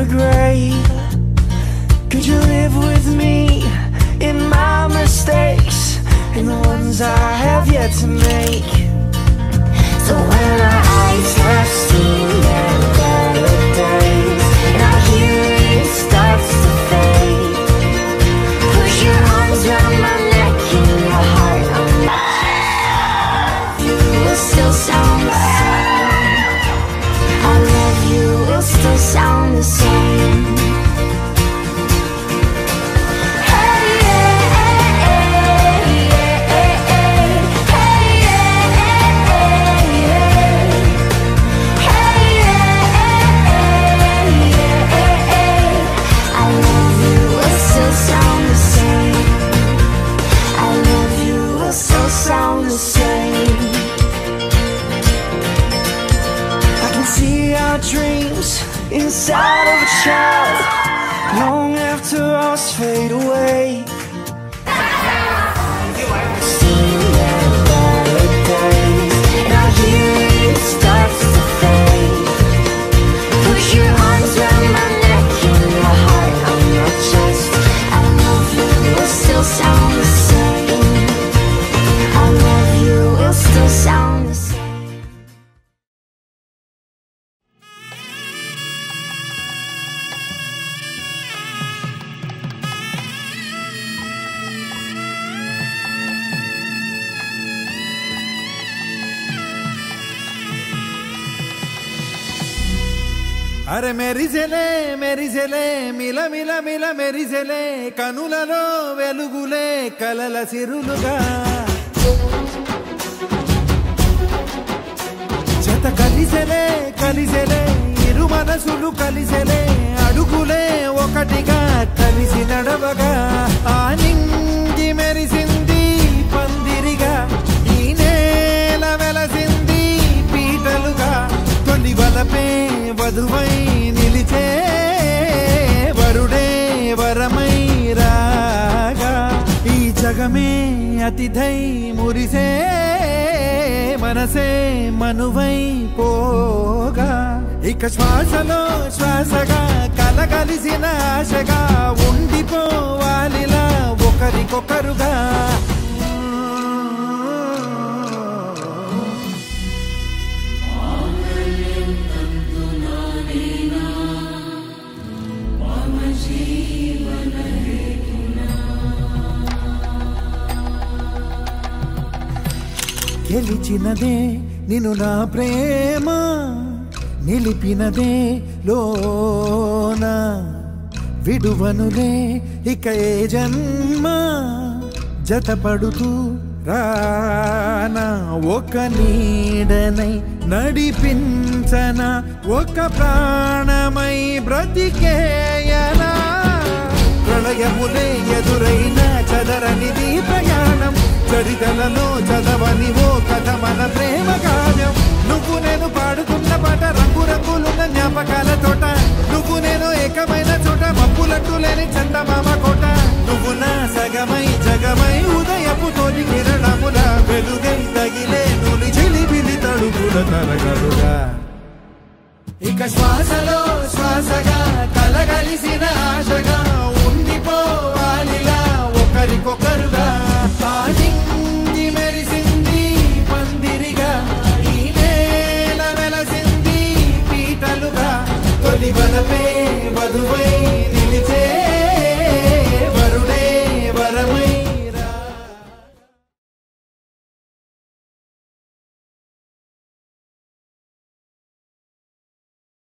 grave. Could you live with me in my mistakes and the ones I have yet to make? So when our eyes have seen their better days and our hearing starts to fade, push your arms around my neck and your heart on my chest. You will still sound the same. I love you will still sound the same. Sound the same. I can see our dreams inside of a child long after us fade away. Seen their better days, and our hearing starts to fade. Push your arms around my neck and your heart on my chest. I love you will still sound the same. I love you will still sound the same. అరే మెరిసెలే మెరిసెలే మిల మిల మిల మెరిసెలే కనులలో వెలుగులే కలల సిరులుగా జత కలిసెలే కలిసెలే ఇరు మనసులు కలిసెలే అడుగులే ఒకటిగా కలిసి నడవగా ఆ నింగి మెరిసింది పందిరిగా ఈ నేల వెలసింది పీటలుగా తొలి వలపే వధువై నిలిచే వరుడే వరమై రాగా ఈ జగమే అతిథై మురిసే మనసే మనువై పోగా ఇక శ్వాసలో శ్వాసగా కలగలిసిన ఆశగా ఉండిపోవాలిలా ఒకరికొకరుగా గెలిచినదే నిన్ను నా ప్రేమ నిలిపినదే లోన విడువనులే ఇక ఏ జన్మ జతపడుతూ రానా ఒక నీడనై నడిపించన ఒక ప్రాణమై బ్రతికేయనా ప్రళయములే ఎదురైన చదరనిది ప్రయాణం చరితలలో చదవని ఓ కథ మన ప్రేమ కావ్యం నువ్వు నేను పాడుతున్న పాట రంగు రంగులున్న జ్ఞాపకాల తోట నువ్వు నేను ఏకమైన చోట మబ్బులట్టు లేని చందమామ కోట నువ్వు నా సగమై జగమై ఉదయపు తోటి కిరణముల వెలుగై తగిలే నులి చిలిబిలి తడుపుల తరగలుగా ఇక శ్వాసలో శ్వాసగా కలగలిసిన ఆశగా ఉండిపోవాలిలా ఒకరికొకరుగా పాడింది మెరిసింది పందిరిగా ఈ నేల వెలసింది పీటలుగా తొలి బలపే వధువై